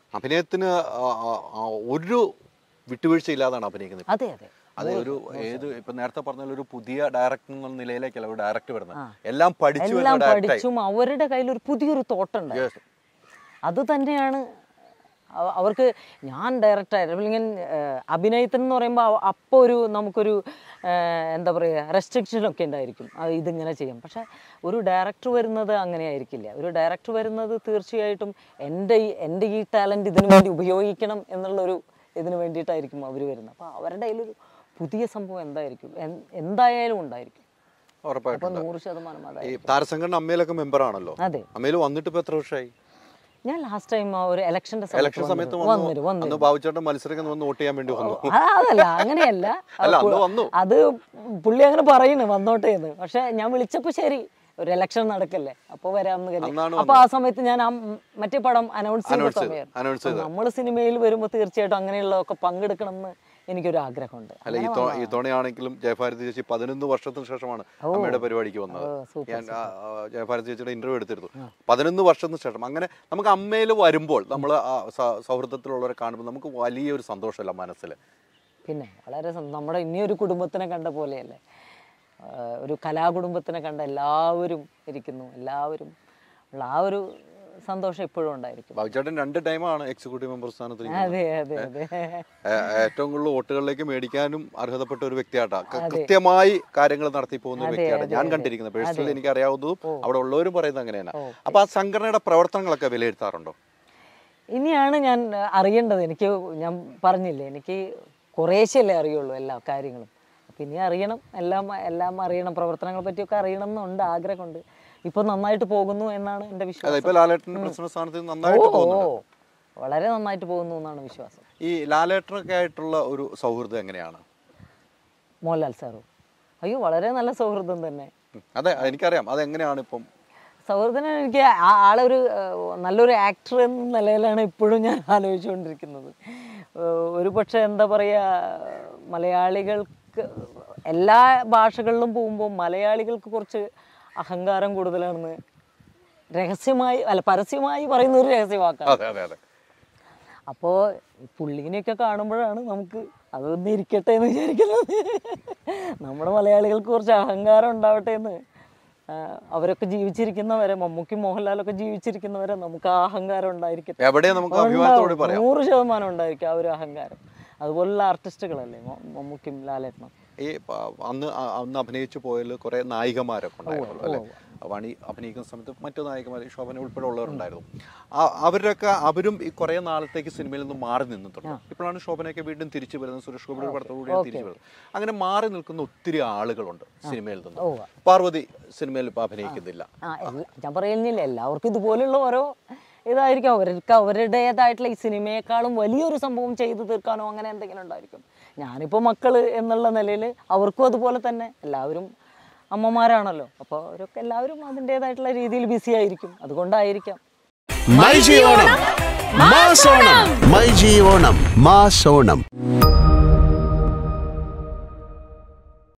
അഭിനയത്തിന് ആ, ആ, ആ, ഒരു വിട്ടുവീഴ്ച ഇല്ലാതാണ് അഭിനയിക്കുന്നത് അതെ അതെ അതെ ഒരു ഏത് ഇപ്പൊ നേരത്തെ പറഞ്ഞ പോലെ ഒരു പുതിയ ഡയറക്ടർ എന്ന നിലയിലേക്കല്ല ഒരു ഡയറക്ടർ വരുന്നത് എല്ലാം പഠിച്ചു എല്ലാം വരുന്ന ഡയറക്ടറായി പഠിച്ചും അവരുടെ കയ്യിൽ ഒരു പുതിയൊരു തോട്ടുണ്ട് Yes. അത് തന്നെയാണ് അവ- അവർക്ക് ഞാൻ ഡയറക്റ്റായിട്ട് അല്ലെങ്കിൽ അഭിനയത്തിന് എന്ന് പറയുമ്പോൾ അപ്പോൾ ഒരു നമുക്കൊരു ആ, എന്താ പറയുക റെസ്ട്രിക്ഷനൊക്കെ ഉണ്ടായിരിക്കും അത് ഇതിങ്ങനെ ചെയ്യും പക്ഷേ ഒരു ഡയറക്ടർ വരുന്നത് അങ്ങനെ ആയിരിക്കില്ല ഒരു ഡയറക്ടർ വരുന്നത് തീർച്ചയായിട്ടും എൻ്റെ ഈ എൻ്റെ ഈ ടാലൻറ്റ് ഇതിനു വേണ്ടി ഉപയോഗിക്കണം എന്നുള്ളൊരു ഇതിന് വേണ്ടിയിട്ടായിരിക്കും അവർ വരുന്നത് അപ്പോൾ അവരുടെ കയ്യിലൊരു പുതിയ സംഭവം എന്തായിരിക്കും എൻ- എന്തായാലും ഉണ്ടായിരിക്കും ഉറപ്പായിട്ടും അപ്പോൾ നൂറ് ശതമാനം ഈ അതായിരിക്കും താരസംഘടന അമ്മയിലൊക്കെ മെമ്പർ ആണല്ലോ അതെ അമ്മയിൽ വന്നിട്ട് ഇപ്പൊ എത്ര വർഷമായി ഞാൻ ലാസ്റ്റ് ടൈം ഒരു ഇലക്ഷൻ്റെ ഇലക്ഷൻ സമയത്ത് വന്നിരുന്നു വന്നു വന്നു അന്ന് ബാബുച്ചേട്ടൻ മത്സരിക്കാൻ വന്ന് വോട്ട് ചെയ്യാൻ വേണ്ടി വന്നു ആ, അതല്ല അങ്ങനെയല്ല അല്ല അത് അന്ന് പു- വന്നു അത് പുള്ളി അങ്ങനെ പറയുന്നു വന്നോട്ടെ എന്ന് പക്ഷെ ഞാൻ വിളിച്ചപ്പോ ശരി ഒരു ഇലക്ഷൻ നടക്കല്ലേ അപ്പൊ വരാമെന്ന് കരുതി അന്നാണ് അപ്പൊ ആ സമയത്ത് ഞാൻ ആ മ് മറ്റേ പടം അനൗൺസ് ചെയ്ത Announce ചെയ്തു. സമയത്ത് Announce ചെയ്തു. നമ്മൾ സിനിമയിൽ വരുമ്പോൾ തീർച്ചയായിട്ടും അങ്ങനെയുള്ളതൊക്കെ പങ്കെടുക്കണം എന്ന് എനിക്കൊരു ആഗ്രഹമുണ്ട് അല്ല ഈ തോ- ഈ തോണിയാണെങ്കിലും ജയഭാരതി ചേച്ചി പതിനൊന്ന് വർഷത്തിന് ശേഷമാണ് അമ്മയുടെ പരിപാടിക്ക് വന്നത് ഓ, സൂപ്പർ, ഞാൻ ആ, ആ, ജയഭാരതി ചേച്ചിയുടെ ഇന്റർവ്യൂ എടുത്തിരുന്നു പതിനൊന്ന് വർഷത്തിന് ശേഷം അങ്ങനെ നമുക്ക് അമ്മയിൽ വരുമ്പോൾ നമ്മൾ സൗഹൃദത്തിലുള്ളവരെ കാണുമ്പോൾ നമുക്ക് വലിയൊരു സന്തോഷമല്ല മനസ്സിൽ പിന്നെ വളരെ സന്തോഷം. നമ്മുടെ ഇനിയൊരു കുടുംബത്തിനെ കണ്ട പോലെയല്ലേ ആ, ഒരു കലാകുടുംബത്തിനെ കണ്ട എല്ലാവരും ഇരിക്കുന്നു എല്ലാവരും ഉള്ള ആ ഒരു സന്തോഷം എപ്പോഴും ഉണ്ടായിരിക്കും ബാബുചേട്ടൻ രണ്ട് ടൈമാണ് എക്സിക്യൂട്ടീവ് മെമ്പർ സ്ഥാനത്ത് ഇരിക്കുന്നത്. അതെ അതെ അതെ ഏ- ഏറ്റവും കൂടുതൽ വോട്ടുകളിലേക്ക് മേടിക്കാനും അർഹതപ്പെട്ട ഒരു വ്യക്തിയാട്ടാ ക- കൃത്യമായി കാര്യങ്ങൾ നടത്തി പോകുന്ന ഒരു അതെ, വ്യക്തിയാണ് അതെ, ഞാൻ അതെ. കണ്ടിരിക്കുന്നത് പേഴ്സണലി എനിക്ക് അറിയാവുന്നതും അവിടെ ഉള്ളവരും പറയുന്നത് അങ്ങനെയാണ് അപ്പൊ ആ സംഘടനയുടെ പ്രവർത്തനങ്ങളൊക്കെ വിലയിരുത്താറുണ്ടോ ഇനിയാണ് ഞാൻ അഹ്, അറിയേണ്ടത് എനിക്ക് ഞാൻ പറഞ്ഞില്ലേ എനിക്ക് കുറേശ്ശല്ലേ അറിയുള്ളൂ എല്ലാ കാര്യങ്ങളും അപ്പം ഇനി അറിയണം എല്ലാം എല്ലാം അറിയണം പ്രവർത്തനങ്ങളെ പറ്റിയൊക്കെ അറിയണം എന്നുണ്ട് ആഗ്രഹമുണ്ട് ഇപ്പൊ നന്നായിട്ട് പോകുന്നു എന്നാണ് എൻ്റെ അതെ വിശ്വാസം ഇപ്പൊ ലാലേട്ടന്റെ പ്രസിഡന്റ് സ്ഥാനത്ത് ഓ നന്നായിട്ട് ഓ പോകുന്നുണ്ട് വളരെ നന്നായിട്ട് പോകുന്നു എന്നാണ് വിശ്വാസം ഈ ലാലേട്ടനൊക്കെ ആയിട്ടുള്ള ഒരു സൗഹൃദം എങ്ങനെയാണ് മോഹൻലാൽ സാറോ അയ്യോ വളരെ നല്ല സൗഹൃദം തന്നെ ഉം. അതെ എനിക്കറിയാം അതെങ്ങനെയാണ് ഇപ്പം സൗഹൃദത്തിന് എനിക്ക് ആ- ആളൊരു ഏഹ്, നല്ലൊരു ആക്ടർ എന്ന നിലയിലാണ് ഇപ്പോഴും ഞാൻ ആലോചിച്ചുകൊണ്ടിരിക്കുന്നത് ഏഹ്, ഒരു പക്ഷേ എന്താ പറയുക മലയാളികൾക്ക് എല്ലാ ഭാഷകളിലും പോകുമ്പോൾ മലയാളികൾക്ക് കുറച്ച് അഹങ്കാരം കൂടുതലാണെന്ന് രഹസ്യമായി അല്ല പരസ്യമായി പറയുന്ന ഒരു രഹസ്യവാക്കാണ് അതെ അതെ അതെ അപ്പോൾ പുള്ളീനെയൊക്കെ കാണുമ്പോഴാണ് നമുക്ക് അതൊന്നും ഇരിക്കട്ടെ എന്ന് വിചാരിക്കുന്നത് നമ്മുടെ മലയാളികൾക്ക് കുറച്ച് അഹങ്കാരം ഉണ്ടാവട്ടെ എന്ന് ആ, അവരൊക്കെ ജീവിച്ചിരിക്കുന്നവരെ മമ്മൂക്കും മോഹൻലാലൊക്കെ ജീവിച്ചിരിക്കുന്നവരെ നമുക്ക് ആ അഹങ്കാരം ഉണ്ടായിരിക്കട്ടെ എവിടെ നമുക്ക് അഭിമാനത്തോടെ ഉണ്ടാവും. പറയാം നൂറ് ശതമാനം ഉണ്ടായിരിക്കും ആ ഒരു അഹങ്കാരം അതുപോലുള്ള ആർട്ടിസ്റ്റുകളല്ലേ മ- മമ്മൂക്കും ലാലേട്ടനും ഈ പ- അന്ന് അ- അന്ന് അഭിനയിച്ചു പോയതിൽ കുറെ നായികമാരൊക്കെ ഉണ്ടായിരുന്നു അല്ലെ വണി അഭിനയിക്കുന്ന സമയത്ത് മറ്റു നായികമാർ ശോഭന ഉൾപ്പെടെ ഉള്ളവരുണ്ടായിരുന്നു ആ- അവരൊക്കെ അവരും ഈ കുറെ നാളത്തേക്ക് സിനിമയിൽ നിന്ന് മാറി നിന്നിട്ടുണ്ട് ഇപ്പോഴാണ് ശോഭനയൊക്കെ വീണ്ടും തിരിച്ചു വരുന്നത് സുരേഷ് ഗോപിയുടെ പടത്തോടുകൂടി തിരിച്ചു വരുന്നത് അങ്ങനെ മാറി നിൽക്കുന്ന ഒത്തിരി ആളുകളുണ്ട് സിനിമയിൽ നിന്ന് ഉവ്വ. പാർവതി സിനിമയിൽ ഇപ്പൊ അഭിനയിക്കുന്നില്ല ആ എല്ലാ- ഞാൻ പറയുന്നില്ല എല്ലാവർക്കും ഇതുപോലുള്ള ഓരോ ഇതായിരിക്കും അവർക്ക് അവരുടേതായിട്ടുള്ള ഈ സിനിമയെക്കാളും വലിയൊരു സംഭവം ചെയ്തു തീർക്കാനോ അങ്ങനെ എന്തെങ്കിലും ഉണ്ടായിരിക്കും ഞാനിപ്പോൾ മക്കള് എന്നുള്ള നിലയിൽ അവർക്കും അതുപോലെ തന്നെ എല്ലാവരും അമ്മമാരാണല്ലോ അപ്പോൾ അവരൊക്കെ എല്ലാവരും അതിൻ്റേതായിട്ടുള്ള രീതിയിൽ ബിസി ആയിരിക്കും അതുകൊണ്ടായിരിക്കാം മൈ ജി ഓണം മാസോണം മൈ ജി ഓണം മാസോണം